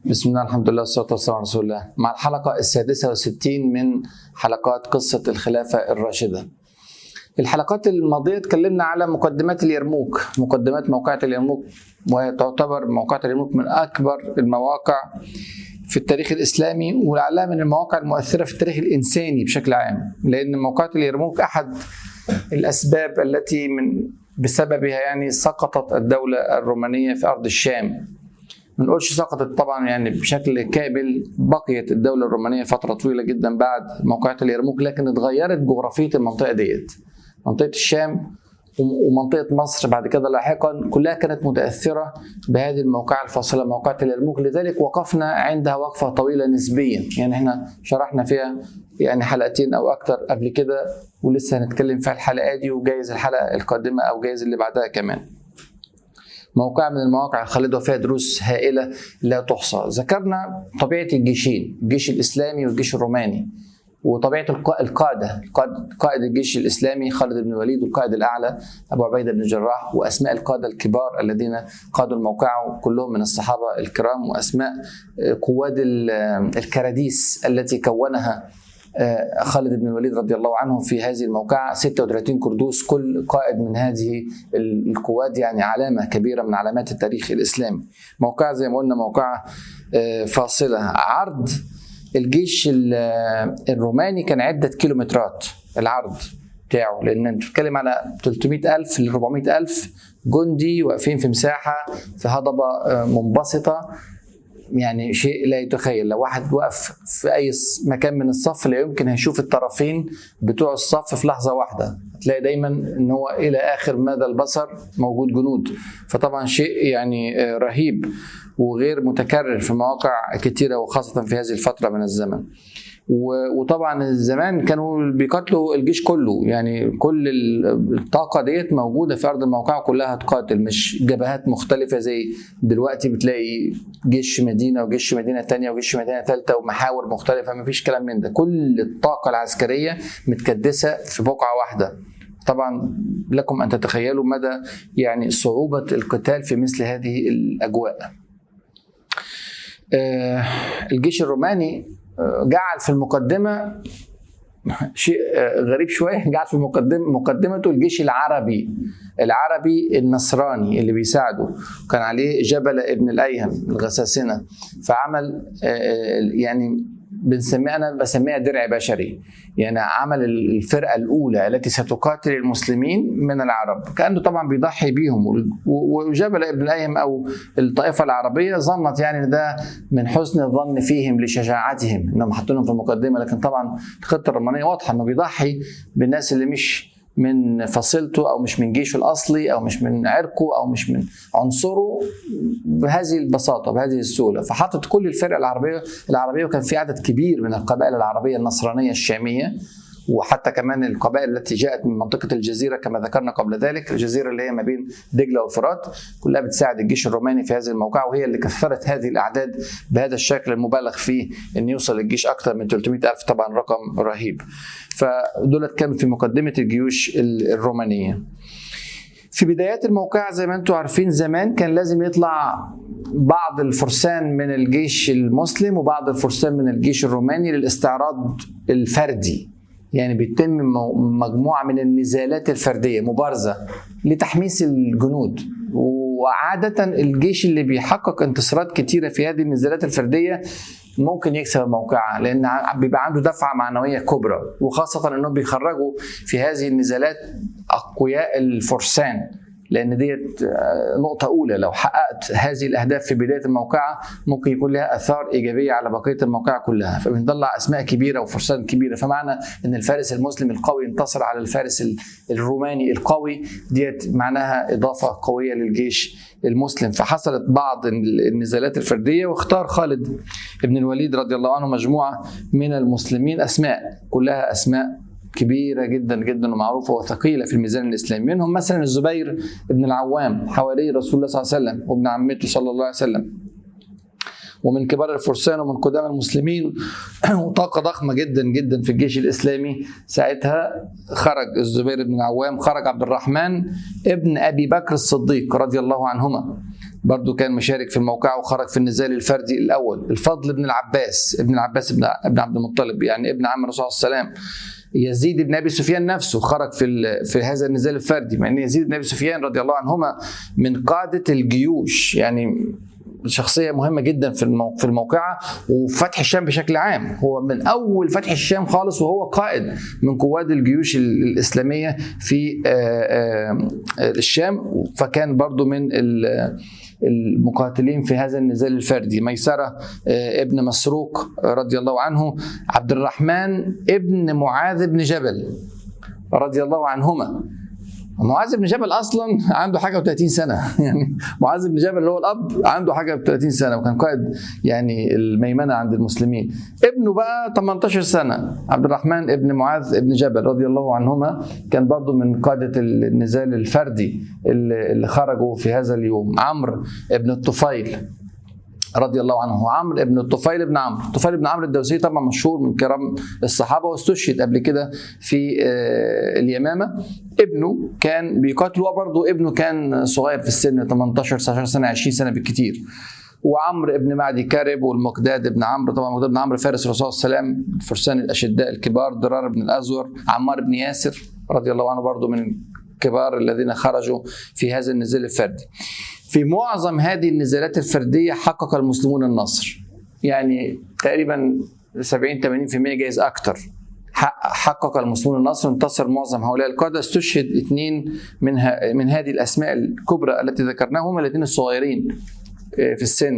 بسم الله الحمد لله والصلاة والسلام على رسول الله مع الحلقة السادسة والستين من حلقات قصة الخلافة الراشدة الحلقات الماضية اتكلمنا على مقدمات اليرموك مقدمات موقعة اليرموك وهي تعتبر موقعة اليرموك من أكبر المواقع في التاريخ الإسلامي ولعلها من المواقع المؤثرة في التاريخ الإنساني بشكل عام لأن موقعة اليرموك أحد الأسباب التي من بسببها يعني سقطت الدولة الرومانية في أرض الشام ما نقولش سقطت طبعا يعني بشكل كامل بقيت الدولة الرومانية فترة طويلة جدا بعد موقعة اليرموك لكن اتغيرت جغرافية المنطقة ديت منطقة الشام ومنطقة مصر بعد كده لاحقا كلها كانت متأثرة بهذه الموقعة الفاصلة موقعة اليرموك لذلك وقفنا عندها وقفة طويلة نسبيا يعني احنا شرحنا فيها يعني حلقتين أو أكثر قبل كده ولسه هنتكلم فيها الحلقة دي وجايز الحلقة القادمة أو جايز اللي بعدها كمان موقع من المواقع الخالدة وفيها دروس هائلة لا تحصى ذكرنا طبيعة الجيشين الجيش الإسلامي والجيش الروماني وطبيعة القادة قائد الجيش الإسلامي خالد بن الوليد والقائد الأعلى أبو عبيدة بن الجراح وأسماء القادة الكبار الذين قادوا الموقع كلهم من الصحابة الكرام وأسماء قواد الكراديس التي كونها خالد بن الوليد رضي الله عنه في هذه الموقعة 36 كردوس كل قائد من هذه القوات يعني علامة كبيرة من علامات التاريخ الإسلامي موقعة زي ما قلنا موقعة فاصلة عرض الجيش الروماني كان عدة كيلومترات العرض بتاعه لأن أنت بتتكلم على 300 ألف ل 400 ألف جندي واقفين في مساحة في هضبة منبسطة يعني شيء لا يتخيل لو واحد وقف في اي مكان من الصف لا يمكن هيشوف الطرفين بتوع الصف في لحظه واحده هتلاقي دايما ان هو الى اخر مدى البصر موجود جنود فطبعا شيء يعني رهيب وغير متكرر في مواقع كتيره وخاصه في هذه الفتره من الزمن وطبعا زمان كانوا بيقاتلوا الجيش كله يعني كل الطاقه ديت موجوده في ارض الموقع كلها تقاتل مش جبهات مختلفه زي دلوقتي بتلاقي جيش مدينه وجيش مدينه ثانيه وجيش مدينه ثالثه ومحاور مختلفه ما فيش كلام من ده كل الطاقه العسكريه متكدسه في بقعه واحده طبعا لكم ان تتخيلوا مدى يعني صعوبه القتال في مثل هذه الاجواء الجيش الروماني جعل في المقدمه شيء غريب شويه جعل في مقدمه مقدمته الجيش العربي العربي النصراني اللي بيساعده كان عليه جبل ابن الايهم الغساسنه فعمل يعني بنسميها انا بسميها درع بشري يعني عمل الفرقه الاولى التي ستقاتل المسلمين من العرب كانه طبعا بيضحي بيهم وجبل ابن الايهم او الطائفه العربيه ظنت يعني ده من حسن الظن فيهم لشجاعتهم انهم حاطينهم في المقدمه لكن طبعا الخطه الرومانيه واضحه انه بيضحي بالناس اللي مش من فصيلته او مش من جيشه الاصلي او مش من عرقه او مش من عنصره بهذه البساطه بهذه السهوله فحطت كل الفرق العربيه العربيه وكان في عدد كبير من القبائل العربيه النصرانيه الشاميه وحتى كمان القبائل التي جاءت من منطقه الجزيره كما ذكرنا قبل ذلك الجزيره اللي هي ما بين دجله والفرات كلها بتساعد الجيش الروماني في هذه الموقعه وهي اللي كثرت هذه الاعداد بهذا الشكل المبالغ فيه ان يوصل الجيش اكثر من 300 الف طبعا رقم رهيب فدولت كانوا في مقدمه الجيوش الرومانيه في بدايات الموقعة زي ما انتم عارفين زمان كان لازم يطلع بعض الفرسان من الجيش المسلم وبعض الفرسان من الجيش الروماني للاستعراض الفردي يعني بيتم مجموعة من النزالات الفردية مبارزة لتحميس الجنود وعادة الجيش اللي بيحقق انتصارات كتيرة في هذه النزالات الفردية ممكن يكسب الموقعة لأن بيبقى عنده دفعة معنوية كبرى وخاصة أنهم بيخرجوا في هذه النزالات أقوياء الفرسان لان ديت نقطة أولى لو حققت هذه الأهداف في بداية الموقعة ممكن يكون لها آثار إيجابية على بقية الموقعة كلها فبنطلع أسماء كبيرة وفرسان كبيرة فمعنى أن الفارس المسلم القوي انتصر على الفارس الروماني القوي ديت معناها إضافة قوية للجيش المسلم فحصلت بعض النزالات الفردية واختار خالد بن الوليد رضي الله عنه مجموعة من المسلمين أسماء كلها أسماء كبيره جدا جدا ومعروفه وثقيله في الميزان الاسلامي منهم مثلا الزبير بن العوام حواري رسول الله صلى الله عليه وسلم وابن عمته صلى الله عليه وسلم ومن كبار الفرسان ومن قدام المسلمين وطاقه ضخمه جدا جدا في الجيش الاسلامي ساعتها خرج الزبير بن العوام خرج عبد الرحمن ابن ابي بكر الصديق رضي الله عنهما برضو كان مشارك في الموقعة وخرج في النزال الفردي الأول الفضل بن العباس ابن العباس ابن ابن عبد المطلب يعني ابن عم الرسول صلى الله عليه وسلم يزيد بن ابي سفيان نفسه خرج في ال- في هذا النزال الفردي مع ان يزيد بن ابي سفيان رضي الله عنهما من قاده الجيوش يعني شخصيه مهمه جدا في المو- في الموقعه وفتح الشام بشكل عام هو من اول فتح الشام خالص وهو قائد من قواد الجيوش ال- الاسلاميه في آه، آه، الشام فكان برضو من ال- المقاتلين في هذا النزال الفردي ميسرة آه، ابن مسروق رضي الله عنه عبد الرحمن ابن معاذ بن جبل رضي الله عنهما معاذ بن جبل اصلا عنده حاجه و30 سنه يعني معاذ بن جبل اللي هو الاب عنده حاجه و30 سنه وكان قائد يعني الميمنه عند المسلمين ابنه بقى 18 سنه عبد الرحمن ابن معاذ ابن جبل رضي الله عنهما كان برضو من قاده النزال الفردي اللي اللي خرجوا في هذا اليوم عمرو ابن الطفيل رضي الله عنه هو عمرو ابن الطفيل بن عمرو الطفيل بن عمرو الدوسي طبعا مشهور من كرام الصحابه واستشهد قبل كده في آه، اليمامه ابنه كان بيقاتل هو برضه ابنه كان صغير في السن 18 19 سنه 20 سنه بالكثير وعمرو ابن معدي كارب والمقداد ابن عمرو طبعا مقداد بن عمرو فارس الرسول صلى الله عليه وسلم فرسان الاشداء الكبار درار بن الازور عمار بن ياسر رضي الله عنه برضه من الكبار الذين خرجوا في هذا النزال الفردي في معظم هذه النزالات الفرديه حقق المسلمون النصر يعني تقريبا 70 80% جايز اكتر حقق- حقق المسلمون النصر انتصر معظم هؤلاء القاده استشهد اثنين من ه- من هذه الاسماء الكبرى التي ذكرناهم هم الاثنين الصغيرين في السن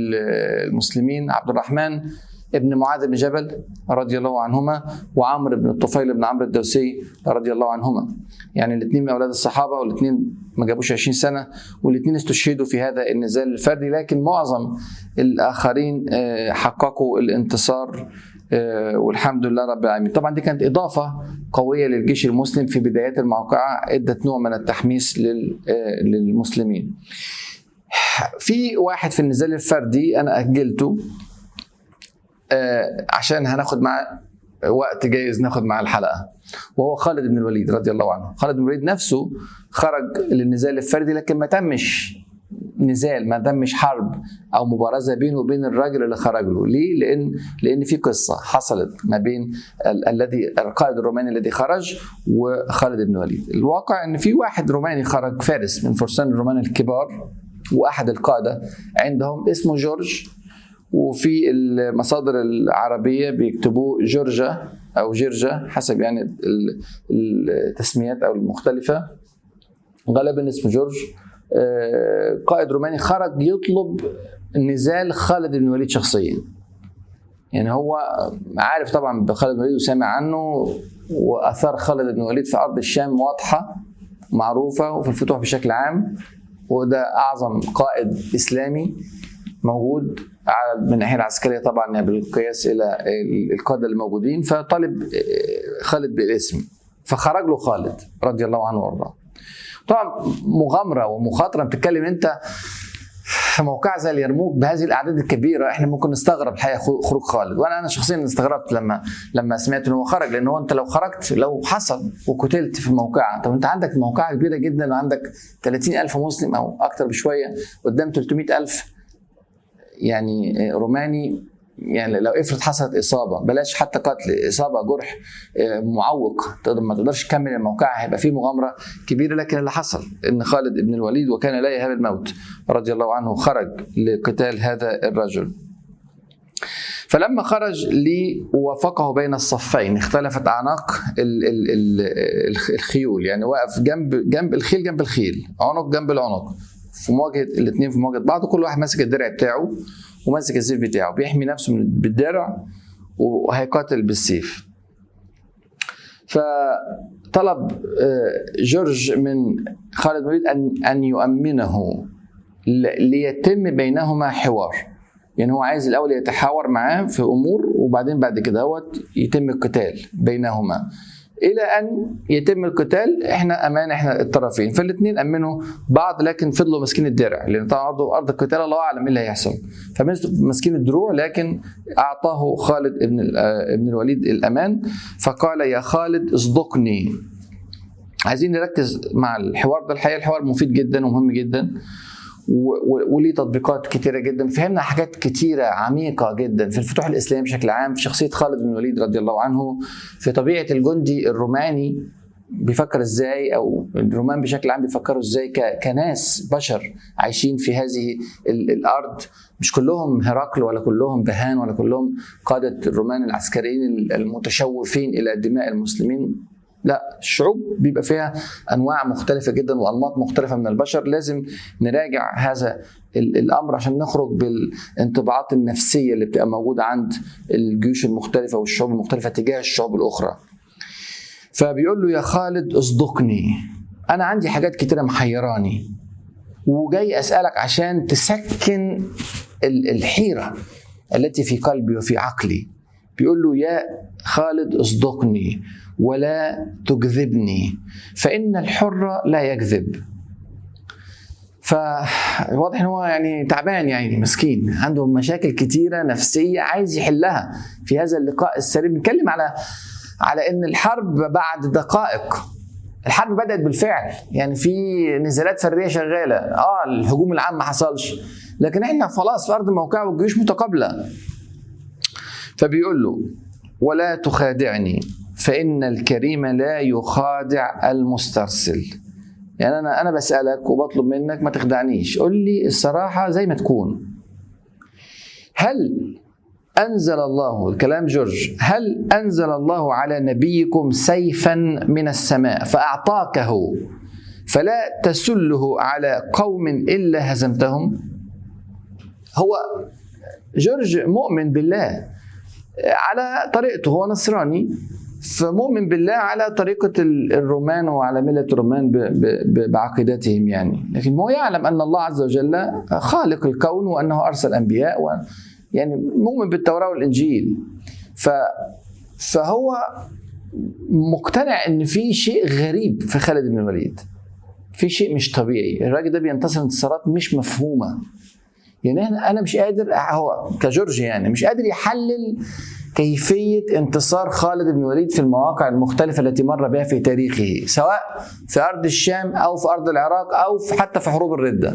ال- المسلمين عبد الرحمن ابن معاذ بن جبل رضي الله عنهما وعمرو بن الطفيل بن عمرو الدوسي رضي الله عنهما يعني الاثنين من اولاد الصحابه والاثنين ما جابوش 20 سنه والاثنين استشهدوا في هذا النزال الفردي لكن معظم الاخرين آه، حققوا الانتصار آه، والحمد لله رب العالمين طبعا دي كانت اضافه قويه للجيش المسلم في بدايات الموقعه ادت نوع من التحميس لل- آه، للمسلمين في واحد في النزال الفردي انا اجلته آه، عشان هناخد معاه وقت جايز ناخد معاه الحلقه وهو خالد بن الوليد رضي الله عنه خالد بن الوليد نفسه خرج للنزال الفردي لكن ما تمش نزال ما تمش حرب او مبارزه بينه وبين الراجل اللي خرج له ليه لان لان في قصه حصلت ما بين ال- الذي القائد الروماني الذي خرج وخالد بن الوليد الواقع ان في واحد روماني خرج فارس من فرسان الرومان الكبار واحد القاده عندهم اسمه جورج وفي المصادر العربيه بيكتبوه جورجا او جرجا حسب يعني ال- التسميات او المختلفه غالبا اسمه جورج آه، قائد روماني خرج يطلب نزال خالد بن الوليد شخصيا يعني هو عارف طبعا بخالد بن الوليد وسامع عنه واثار خالد بن الوليد في ارض الشام واضحه معروفه وفي الفتوح بشكل عام وده اعظم قائد اسلامي موجود على- من الناحيه العسكريه طبعا يعني بالقياس الى القاده الموجودين فطالب آه، خالد بالاسم فخرج له خالد رضي الله عنه وارضاه طبعا مغامره ومخاطره بتتكلم انت في موقع زي اليرموك بهذه الاعداد الكبيره احنا ممكن نستغرب الحقيقه خو- خروج خالد وانا انا شخصيا استغربت لما لما سمعت ان هو خرج لان هو انت لو خرجت لو حصل وقتلت في الموقعه طب انت عندك موقعه كبيره جدا وعندك 30000 مسلم او اكتر بشويه قدام 300000 يعني روماني يعني لو افرض حصلت اصابه بلاش حتى قتل اصابه جرح آه، معوق تقدر ما تقدرش تكمل الموقعه هيبقى في مغامره كبيره لكن اللي حصل ان خالد بن الوليد وكان لا يهاب الموت رضي الله عنه خرج لقتال هذا الرجل فلما خرج لي وافقه بين الصفين اختلفت اعناق ال- ال- ال- الخ- الخيول يعني واقف جنب جنب الخيل جنب الخيل عنق جنب العنق في مواجهه الاثنين في مواجهه بعض كل واحد ماسك الدرع بتاعه وماسك السيف بتاعه بيحمي نفسه من بالدرع وهيقاتل بالسيف فطلب آه، جورج من خالد بن الوليد ان ان يؤمنه ل- ليتم بينهما حوار يعني هو عايز الاول يتحاور معاه في امور وبعدين بعد كده هو يتم القتال بينهما الى ان يتم القتال احنا امان احنا الطرفين فالاثنين امنوا بعض لكن فضلوا ماسكين الدرع لان طبعا ارض ارض القتال الله اعلم ايه اللي هيحصل فماسكين الدروع لكن اعطاه خالد ابن ال- آه، ابن الوليد الامان فقال يا خالد اصدقني عايزين نركز مع الحوار ده الحقيقه الحوار مفيد جدا ومهم جدا وليه تطبيقات كتيرة جدا فهمنا حاجات كتيرة عميقة جدا في الفتوح الإسلامي بشكل عام في شخصية خالد بن الوليد رضي الله عنه في طبيعة الجندي الروماني بيفكر ازاي او الرومان بشكل عام بيفكروا ازاي كناس بشر عايشين في هذه الارض مش كلهم هرقل ولا كلهم بهان ولا كلهم قاده الرومان العسكريين المتشوفين الى دماء المسلمين لا الشعوب بيبقى فيها انواع مختلفه جدا وانماط مختلفه من البشر لازم نراجع هذا الامر عشان نخرج بالانطباعات النفسيه اللي بتبقى موجوده عند الجيوش المختلفه والشعوب المختلفه تجاه الشعوب الاخرى فبيقول له يا خالد اصدقني انا عندي حاجات كتيره محيراني وجاي اسالك عشان تسكن الحيره التي في قلبي وفي عقلي بيقول له يا خالد اصدقني ولا تكذبني فان الحر لا يكذب فواضح ان هو يعني تعبان يعني مسكين عنده مشاكل كتيره نفسيه عايز يحلها في هذا اللقاء السريع بنتكلم على على ان الحرب بعد دقائق الحرب بدات بالفعل يعني في نزالات فريه شغاله اه الهجوم العام ما حصلش لكن احنا خلاص في ارض موقع والجيوش متقابله فبيقول له ولا تخادعني فان الكريم لا يخادع المسترسل يعني انا انا بسالك وبطلب منك ما تخدعنيش قول لي الصراحه زي ما تكون هل أنزل الله الكلام جورج هل أنزل الله على نبيكم سيفا من السماء فأعطاكه فلا تسله على قوم إلا هزمتهم هو جورج مؤمن بالله على طريقته هو نصراني فمؤمن بالله على طريقة الرومان وعلى ملة الرومان بعقيدتهم يعني لكن هو يعلم أن الله عز وجل خالق الكون وأنه أرسل أنبياء يعني مؤمن بالتوراه والانجيل ف فهو مقتنع ان في شيء غريب في خالد بن الوليد في شيء مش طبيعي الراجل ده بينتصر انتصارات مش مفهومه يعني انا انا مش قادر هو كجورج يعني مش قادر يحلل كيفيه انتصار خالد بن الوليد في المواقع المختلفه التي مر بها في تاريخه سواء في ارض الشام او في ارض العراق او في حتى في حروب الرده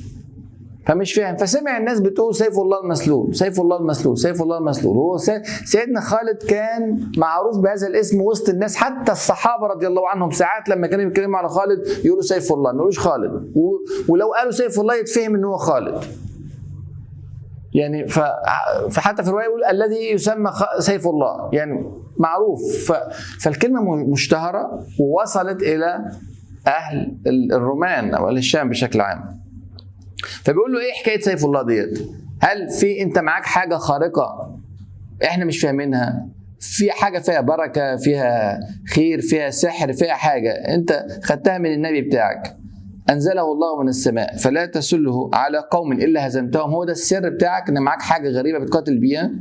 فمش فاهم فسمع الناس بتقول سيف الله المسلول سيف الله المسلول سيف الله المسلول هو سيدنا خالد كان معروف بهذا الاسم وسط الناس حتى الصحابه رضي الله عنهم ساعات لما كانوا بيتكلموا على خالد يقولوا سيف الله ما يقولوش خالد ولو قالوا سيف الله يتفهم ان هو خالد يعني فحتى في الروايه يقول الذي يسمى سيف الله يعني معروف فالكلمه مشتهره ووصلت الى اهل الرومان او اهل الشام بشكل عام فبيقول له ايه حكايه سيف الله ديت هل في انت معاك حاجه خارقه احنا مش فاهمينها في حاجه فيها بركه فيها خير فيها سحر فيها حاجه انت خدتها من النبي بتاعك انزله الله من السماء فلا تسله على قوم الا هزمتهم هو ده السر بتاعك ان معاك حاجه غريبه بتقاتل بيها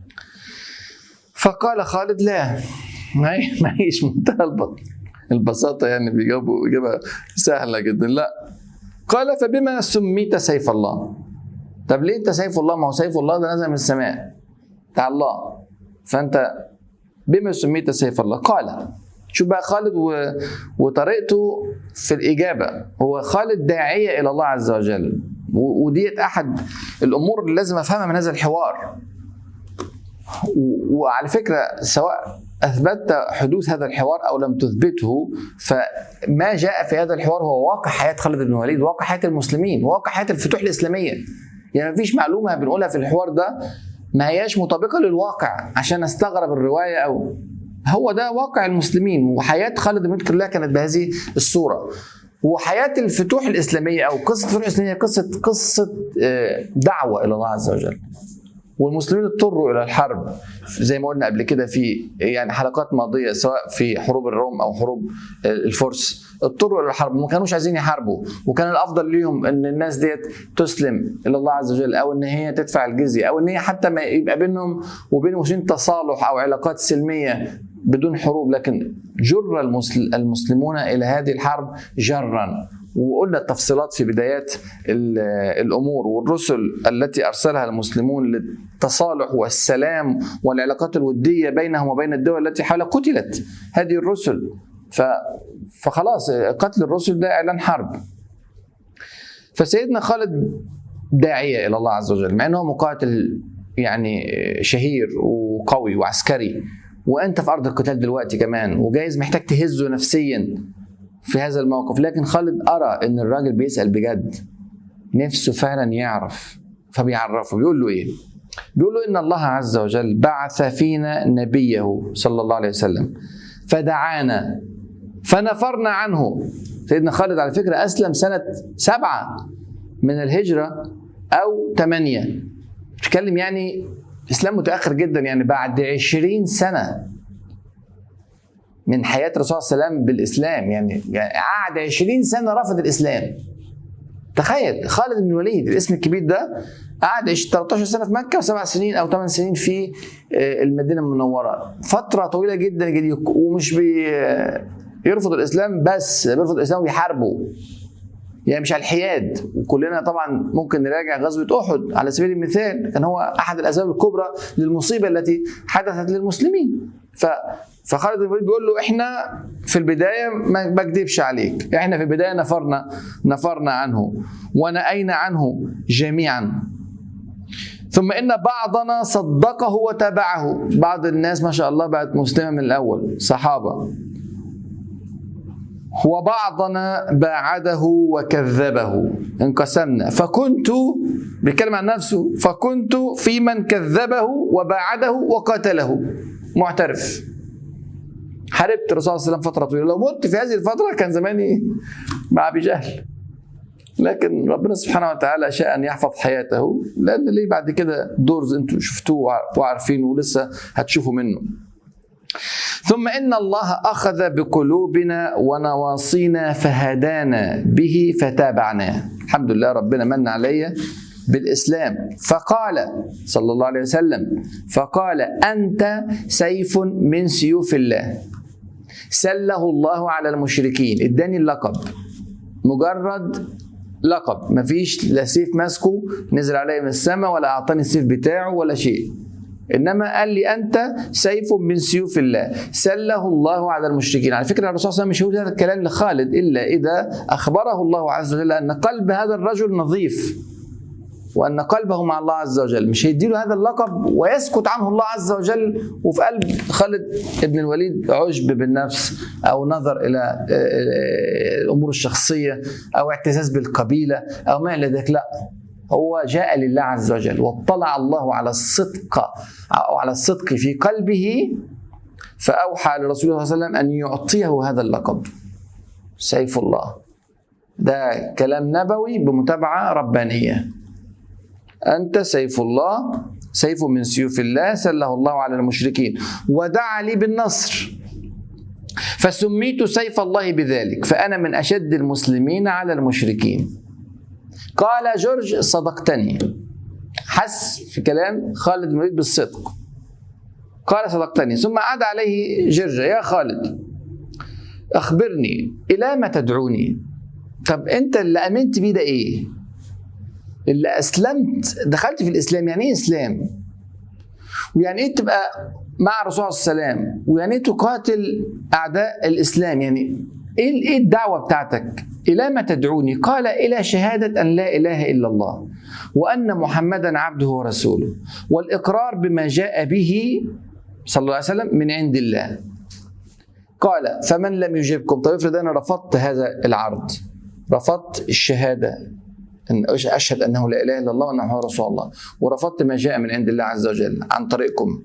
فقال خالد لا ما هيش منتهى البساطه يعني بيجاوبوا اجابه سهله جدا لا قال فبما سميت سيف الله طب ليه انت سيف الله ما هو سيف الله ده نزل من السماء بتاع الله فانت بما سميت سيف الله قال شوف بقى خالد و... وطريقته في الإجابة هو خالد داعية إلى الله عز وجل و... وديت أحد الأمور اللي لازم أفهمها من هذا الحوار و... وعلى فكرة سواء اثبتت حدوث هذا الحوار او لم تثبته فما جاء في هذا الحوار هو واقع حياه خالد بن الوليد واقع حياه المسلمين واقع حياه الفتوح الاسلاميه يعني ما فيش معلومه بنقولها في الحوار ده ما هياش مطابقه للواقع عشان استغرب الروايه او هو ده واقع المسلمين وحياه خالد بن الوليد كلها كانت بهذه الصوره وحياه الفتوح الاسلاميه او قصه الفتوح الاسلاميه قصه قصه آه، دعوه الى الله عز وجل والمسلمين اضطروا الى الحرب زي ما قلنا قبل كده في يعني حلقات ماضيه سواء في حروب الروم او حروب الفرس اضطروا الى الحرب ما كانوش عايزين يحاربوا وكان الافضل ليهم ان الناس ديت تسلم الى الله عز وجل او ان هي تدفع الجزيه او ان هي حتى ما يبقى بينهم وبين المسلمين تصالح او علاقات سلميه بدون حروب لكن جر المسلمون الى هذه الحرب جرا وقلنا التفصيلات في بدايات الامور والرسل التي ارسلها المسلمون للتصالح والسلام والعلاقات الوديه بينهم وبين الدول التي حولها قتلت هذه الرسل فخلاص قتل الرسل ده اعلان حرب فسيدنا خالد داعيه الى الله عز وجل مع انه مقاتل يعني شهير وقوي وعسكري وانت في ارض القتال دلوقتي كمان وجايز محتاج تهزه نفسيا في هذا الموقف لكن خالد ارى ان الراجل بيسال بجد نفسه فعلا يعرف فبيعرفه بيقول له ايه بيقول له ان الله عز وجل بعث فينا نبيه صلى الله عليه وسلم فدعانا فنفرنا عنه سيدنا خالد على فكره اسلم سنه سبعه من الهجره او ثمانيه بتكلم يعني الاسلام متاخر جدا يعني بعد عشرين سنه من حياه الرسول صلى الله عليه وسلم بالاسلام يعني, يعني قعد 20 سنه رفض الاسلام تخيل خالد بن الوليد الاسم الكبير ده قعد 13 سنه في مكه وسبع سنين او ثمان سنين في المدينه المنوره فتره طويله جدا جدا ومش بي يرفض الاسلام بس بيرفض الاسلام ويحاربه يعني مش على الحياد وكلنا طبعا ممكن نراجع غزوه احد على سبيل المثال كان هو احد الاسباب الكبرى للمصيبه التي حدثت للمسلمين ف فخالد بن الوليد بيقول له احنا في البدايه ما بكذبش عليك احنا في البدايه نفرنا نفرنا عنه ونأينا عنه جميعا ثم ان بعضنا صدقه وتابعه بعض الناس ما شاء الله بقت مسلمه من الاول صحابه وبعضنا باعده وكذبه انقسمنا فكنت بيتكلم عن نفسه فكنت في من كذبه وباعده وقتله معترف حاربت الرسول صلى الله عليه وسلم فتره طويله لو مت في هذه الفتره كان زماني مع ابي جهل لكن ربنا سبحانه وتعالى شاء ان يحفظ حياته لان ليه بعد كده دور انتم شفتوه وعارفينه ولسه هتشوفوا منه ثم ان الله اخذ بقلوبنا ونواصينا فهدانا به فتابعناه الحمد لله ربنا من علي بالاسلام فقال صلى الله عليه وسلم فقال انت سيف من سيوف الله سله الله على المشركين اداني اللقب مجرد لقب مفيش لا سيف ماسكه نزل عليه من السماء ولا اعطاني السيف بتاعه ولا شيء انما قال لي انت سيف من سيوف الله سله الله على المشركين على فكره الرسول صلى الله عليه وسلم مش هيقول هذا الكلام لخالد الا اذا اخبره الله عز وجل ان قلب هذا الرجل نظيف وان قلبه مع الله عز وجل مش هيديله هذا اللقب ويسكت عنه الله عز وجل وفي قلب خالد بن الوليد عجب بالنفس او نظر الى الامور الشخصيه او اعتزاز بالقبيله او ما الى ذلك لا هو جاء لله عز وجل واطلع الله على الصدق او على الصدق في قلبه فاوحى لرسوله صلى الله عليه وسلم ان يعطيه هذا اللقب سيف الله ده كلام نبوي بمتابعه ربانيه أنت سيف الله سيف من سيوف الله سله الله على المشركين ودعا لي بالنصر فسميت سيف الله بذلك فأنا من أشد المسلمين على المشركين قال جورج صدقتني حس في كلام خالد بن الوليد بالصدق قال صدقتني ثم عاد عليه جرجة يا خالد أخبرني إلى ما تدعوني طب أنت اللي أمنت بيه ده إيه اللي اسلمت دخلت في الاسلام يعني ايه اسلام ويعني ايه تبقى مع الرسول صلى الله عليه وسلم ويعني ايه تقاتل اعداء الاسلام يعني ايه ايه الدعوه بتاعتك الى ما تدعوني قال الى شهاده ان لا اله الا الله وان محمدا عبده ورسوله والاقرار بما جاء به صلى الله عليه وسلم من عند الله قال فمن لم يجبكم طيب افرض انا رفضت هذا العرض رفضت الشهاده ان اشهد انه لا اله الا الله وان محمد رسول الله ورفضت ما جاء من عند الله عز وجل عن طريقكم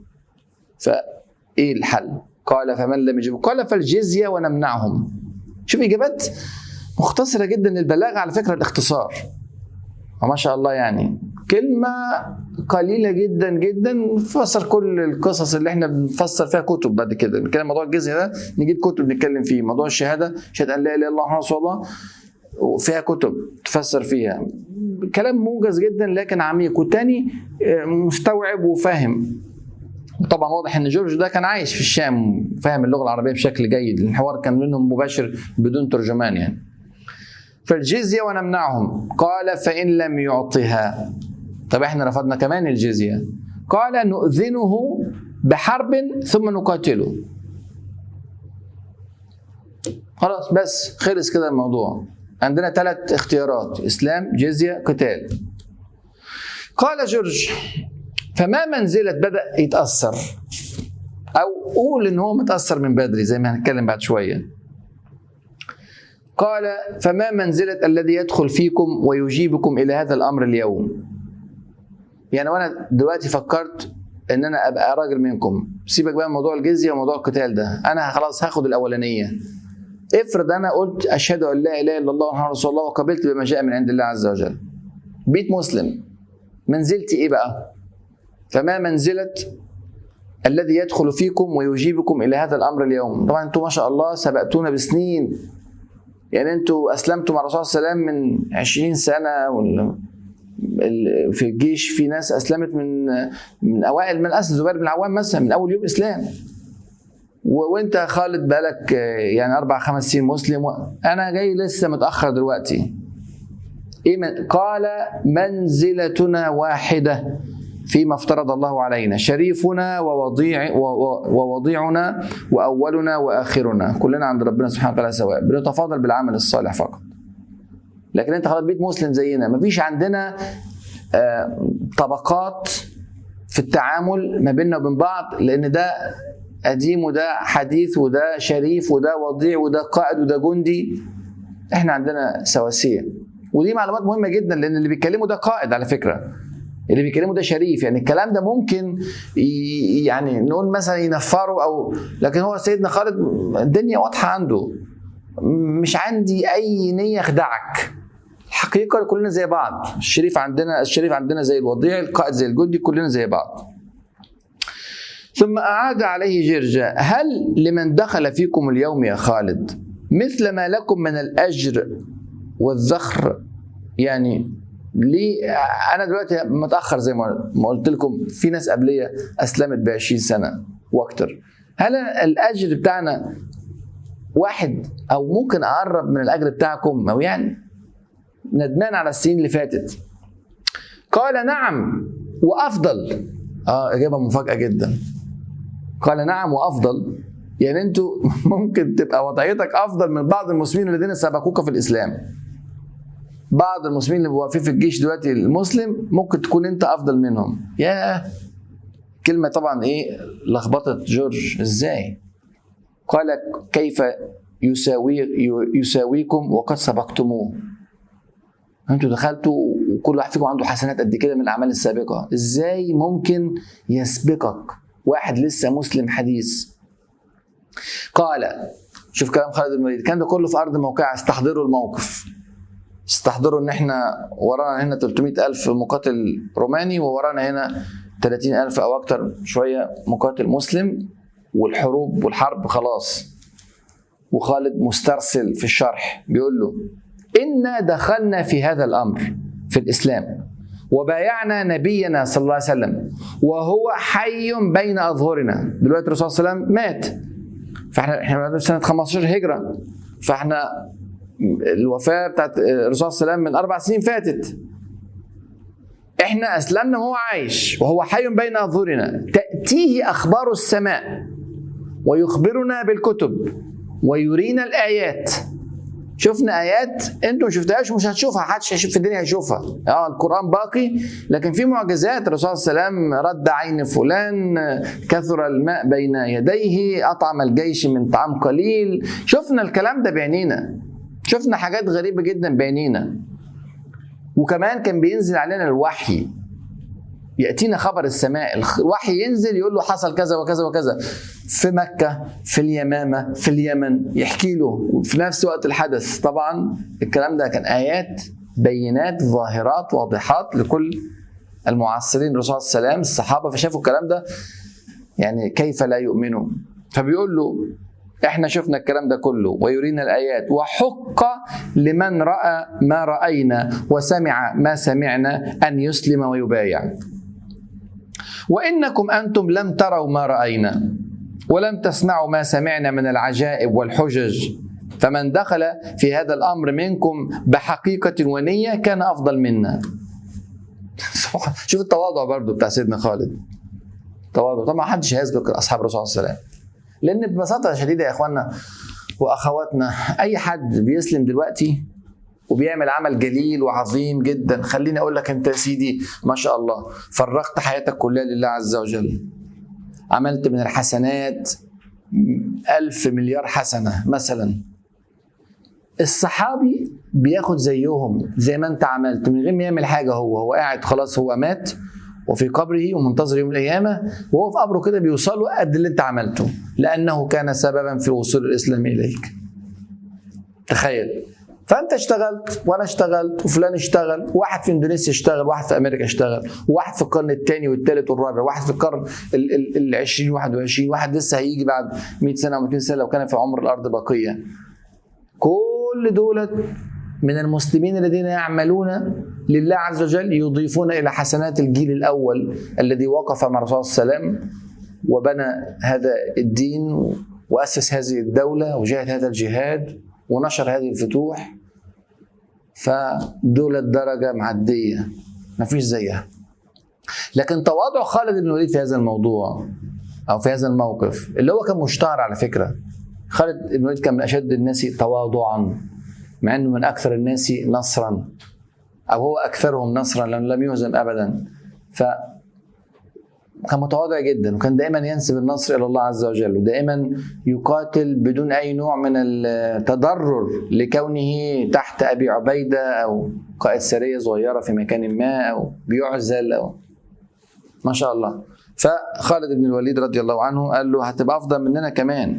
فايه الحل؟ قال فمن لم يجب قال فالجزيه ونمنعهم شوف اجابات مختصره جدا للبلاغه على فكره الاختصار وما شاء الله يعني كلمة قليلة جدا جدا فسر كل القصص اللي احنا بنفسر فيها كتب بعد كده نتكلم موضوع الجزية ده نجيب كتب نتكلم فيه موضوع الشهادة شهادة أن لا إله إلا الله محمد رسول الله وفيها كتب تفسر فيها كلام موجز جدا لكن عميق والتاني مستوعب وفاهم طبعا واضح ان جورج ده كان عايش في الشام فاهم اللغه العربيه بشكل جيد الحوار كان منهم مباشر بدون ترجمان يعني فالجزيه ونمنعهم قال فان لم يعطها طب احنا رفضنا كمان الجزيه قال نؤذنه بحرب ثم نقاتله خلاص بس خلص كده الموضوع عندنا ثلاث اختيارات اسلام جزيه قتال قال جورج فما منزله بدا يتاثر او قول ان هو متاثر من بدري زي ما هنتكلم بعد شويه قال فما منزله الذي يدخل فيكم ويجيبكم الى هذا الامر اليوم يعني وانا دلوقتي فكرت ان انا ابقى راجل منكم سيبك بقى من موضوع الجزيه وموضوع القتال ده انا خلاص هاخد الاولانيه افرض انا قلت اشهد ان لا اله الا الله ومحمد رسول الله وقبلت بما جاء من عند الله عز وجل بيت مسلم منزلتي ايه بقى فما منزله الذي يدخل فيكم ويجيبكم الى هذا الامر اليوم طبعا انتم ما شاء الله سبقتونا بسنين يعني انتوا اسلمتوا مع الرسول صلى الله عليه وسلم من 20 سنه ولا ال- في الجيش في ناس اسلمت من من اوائل من اسس زبير بن العوام مثلا من اول يوم اسلام و- وانت يا خالد بقالك آه، يعني اربع خمس سنين مسلم و- انا جاي لسه متاخر دلوقتي ايه من قال منزلتنا واحده فيما افترض الله علينا شريفنا ووضيع و- و- ووضيعنا واولنا واخرنا كلنا عند ربنا سبحانه وتعالى سواء بنتفاضل بالعمل الصالح فقط لكن انت خلاص بيت مسلم زينا مفيش عندنا آه، طبقات في التعامل ما بيننا وبين بعض لان ده قديم وده حديث وده شريف وده وضيع وده قائد وده جندي احنا عندنا سواسيه ودي معلومات مهمه جدا لان اللي بيتكلموا ده قائد على فكره اللي بيتكلموا ده شريف يعني الكلام ده ممكن ي- يعني نقول مثلا ينفروا او لكن هو سيدنا خالد الدنيا واضحه عنده مش عندي اي نيه اخدعك الحقيقه كلنا زي بعض الشريف عندنا الشريف عندنا زي الوضيع القائد زي الجندي كلنا زي بعض ثم أعاد عليه جرجا هل لمن دخل فيكم اليوم يا خالد مثل ما لكم من الأجر والذخر يعني ليه أنا دلوقتي متأخر زي ما ما قلت لكم في ناس قبلية أسلمت ب 20 سنة وأكتر هل الأجر بتاعنا واحد أو ممكن أقرب من الأجر بتاعكم أو يعني ندمان على السنين اللي فاتت قال نعم وافضل اه اجابه مفاجاه جدا قال نعم وافضل يعني انتوا ممكن تبقى وضعيتك افضل من بعض المسلمين الذين سبقوك في الاسلام بعض المسلمين اللي واقفين في الجيش دلوقتي المسلم ممكن تكون انت افضل منهم يا كلمه طبعا ايه لخبطت جورج ازاي قال كيف يساوي يساويكم وقد سبقتموه انتوا دخلتوا وكل واحد فيكم عنده حسنات قد كده من الاعمال السابقه ازاي ممكن يسبقك واحد لسه مسلم حديث قال شوف كلام خالد بن الوليد الكلام ده كله في ارض موقعه استحضروا الموقف استحضروا ان احنا ورانا هنا 300 الف مقاتل روماني وورانا هنا 30 الف او اكتر شويه مقاتل مسلم والحروب والحرب خلاص وخالد مسترسل في الشرح بيقول له إنا دخلنا في هذا الأمر في الإسلام وبايعنا نبينا صلى الله عليه وسلم وهو حي بين أظهرنا دلوقتي الرسول صلى الله عليه وسلم مات فاحنا احنا في سنة 15 هجرة فاحنا الوفاة بتاعت الرسول صلى الله عليه وسلم من أربع سنين فاتت احنا أسلمنا وهو عايش وهو حي بين أظهرنا تأتيه أخبار السماء ويخبرنا بالكتب ويرينا الآيات شفنا ايات انتم ما شفتهاش ومش هتشوفها حدش هيشوف في الدنيا هيشوفها اه القران باقي لكن في معجزات الرسول صلى الله عليه وسلم رد عين فلان كثر الماء بين يديه اطعم الجيش من طعام قليل شفنا الكلام ده بعينينا شفنا حاجات غريبه جدا بعينينا وكمان كان بينزل علينا الوحي ياتينا خبر السماء الوحي ينزل يقول له حصل كذا وكذا وكذا في مكه في اليمامه في اليمن يحكي له في نفس وقت الحدث طبعا الكلام ده كان ايات بينات ظاهرات واضحات لكل المعاصرين الرسول صلى الله عليه وسلم الصحابه فشافوا الكلام ده يعني كيف لا يؤمنوا فبيقول له احنا شفنا الكلام ده كله ويرينا الايات وحق لمن راى ما راينا وسمع ما سمعنا ان يسلم ويبايع وانكم انتم لم تروا ما راينا ولم تسمعوا ما سمعنا من العجائب والحجج فمن دخل في هذا الامر منكم بحقيقه ونيه كان افضل منا شوف التواضع برضو بتاع سيدنا خالد تواضع طبعا ما حدش هيسبق اصحاب الرسول صلى الله عليه وسلم لان ببساطه شديده يا اخواننا واخواتنا اي حد بيسلم دلوقتي وبيعمل عمل جليل وعظيم جدا خليني اقول لك انت يا سيدي ما شاء الله فرغت حياتك كلها لله عز وجل عملت من الحسنات ألف مليار حسنة مثلا الصحابي بياخد زيهم زي ما انت عملت من غير ما يعمل حاجة هو هو قاعد خلاص هو مات وفي قبره ومنتظر يوم القيامة وهو في قبره كده بيوصل له قد اللي انت عملته لأنه كان سببا في وصول الإسلام إليك تخيل فانت اشتغلت وانا اشتغلت وفلان اشتغل واحد في اندونيسيا اشتغل واحد في امريكا اشتغل وواحد في القرن الثاني والثالث والرابع واحد في القرن ال 20 21 واحد لسه هيجي بعد 100 سنه او 200 سنه لو كان في عمر الارض بقيه كل دولت من المسلمين الذين يعملون لله عز وجل يضيفون الى حسنات الجيل الاول الذي وقف مع الرسول صلى الله عليه وسلم وبنى هذا الدين واسس هذه الدوله وجاهد هذا الجهاد ونشر هذه الفتوح فدول الدرجة معدية مفيش زيها لكن تواضع خالد بن الوليد في هذا الموضوع أو في هذا الموقف اللي هو كان مشتهر على فكرة خالد بن الوليد كان من أشد الناس تواضعا مع أنه من أكثر الناس نصرا أو هو أكثرهم نصرا لأنه لم يهزم أبدا ف كان متواضع جدا وكان دائما ينسب النصر الى الله عز وجل ودائما يقاتل بدون اي نوع من التضرر لكونه تحت ابي عبيده او قائد سريه صغيره في مكان ما او بيعزل او ما شاء الله فخالد بن الوليد رضي الله عنه قال له هتبقى افضل مننا كمان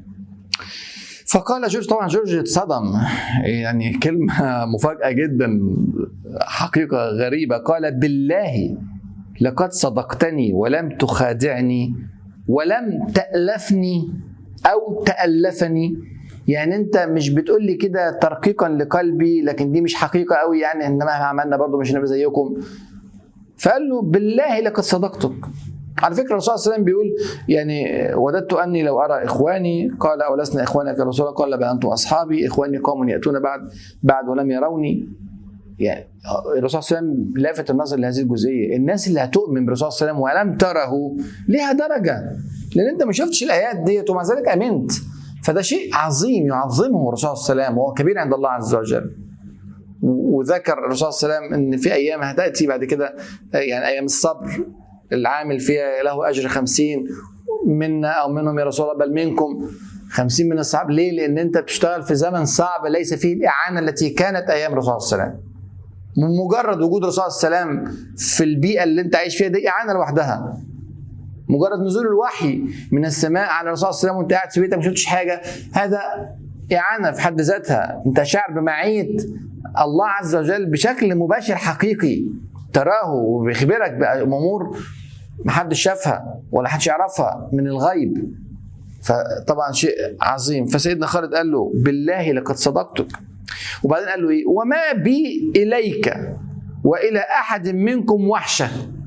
فقال جورج طبعا جورج اتصدم يعني كلمه مفاجاه جدا حقيقه غريبه قال بالله لقد صدقتني ولم تخادعني ولم تألفني أو تألفني يعني انت مش بتقول لي كده ترقيقا لقلبي لكن دي مش حقيقه قوي يعني ان مهما عملنا برضه مش هنبقى زيكم فقال له بالله لقد صدقتك على فكره الرسول صلى الله عليه وسلم بيقول يعني وددت اني لو ارى اخواني قال اولسنا اخوانك يا رسول الله قال بل انتم اصحابي اخواني قوم ياتون بعد بعد ولم يروني يعني الرسول صلى الله عليه وسلم لافت النظر لهذه الجزئيه الناس اللي هتؤمن بالرسول صلى الله عليه وسلم ولم تره ليها درجه لان انت ما شفتش الايات ديت ومع ذلك امنت فده شيء عظيم يعظمه الرسول صلى الله عليه وسلم وهو كبير عند الله عز وجل وذكر الرسول صلى الله عليه وسلم ان في ايام هتاتي بعد كده يعني ايام الصبر العامل فيها له اجر خمسين منا او منهم يا رسول الله بل منكم خمسين من الصعب ليه؟ لان انت بتشتغل في زمن صعب ليس فيه الاعانه التي كانت ايام الرسول صلى الله عليه وسلم من مجرد وجود الرسول صلى الله عليه وسلم في البيئه اللي انت عايش فيها دي اعانه لوحدها مجرد نزول الوحي من السماء على الرسول صلى الله عليه وسلم وانت قاعد في بيتك ما شفتش حاجه هذا اعانه في حد ذاتها انت شاعر بمعيه الله عز وجل بشكل مباشر حقيقي تراه وبيخبرك بامور ما حدش شافها ولا حدش يعرفها من الغيب فطبعا شيء عظيم فسيدنا خالد قال له بالله لقد صدقتك وبعدين قال له ايه وما بي اليك والى احد منكم وحشه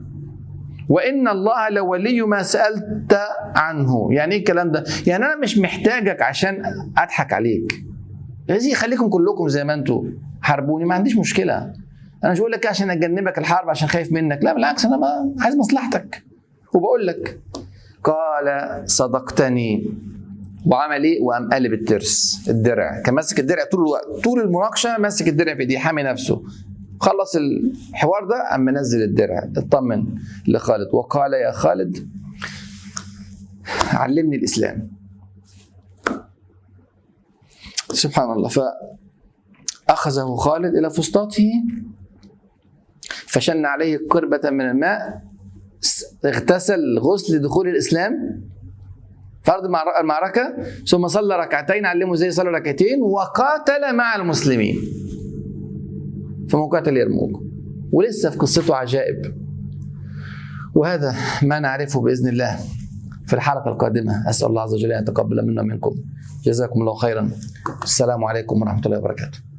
وان الله لولي ما سالت عنه يعني ايه الكلام ده يعني انا مش محتاجك عشان اضحك عليك لازم خليكم كلكم زي ما انتم حاربوني ما عنديش مشكله انا مش بقول لك عشان اجنبك الحرب عشان خايف منك لا بالعكس انا ما عايز مصلحتك وبقول لك قال صدقتني وعمل ايه؟ وقام قلب الترس الدرع كان ماسك الدرع طول الوقت طول المناقشه ماسك الدرع في ايديه حامي نفسه خلص الحوار ده قام منزل الدرع اطمن لخالد وقال يا خالد علمني الاسلام سبحان الله فاخذه خالد الى فسطاطه فشن عليه قربة من الماء اغتسل غسل دخول الاسلام فرض المعركة ثم صلى ركعتين علمه ازاي يصلي ركعتين وقاتل مع المسلمين في موقعة اليرموك ولسه في قصته عجائب وهذا ما نعرفه بإذن الله في الحلقة القادمة أسأل الله عز وجل أن يتقبل منا ومنكم جزاكم الله خيرا السلام عليكم ورحمة الله وبركاته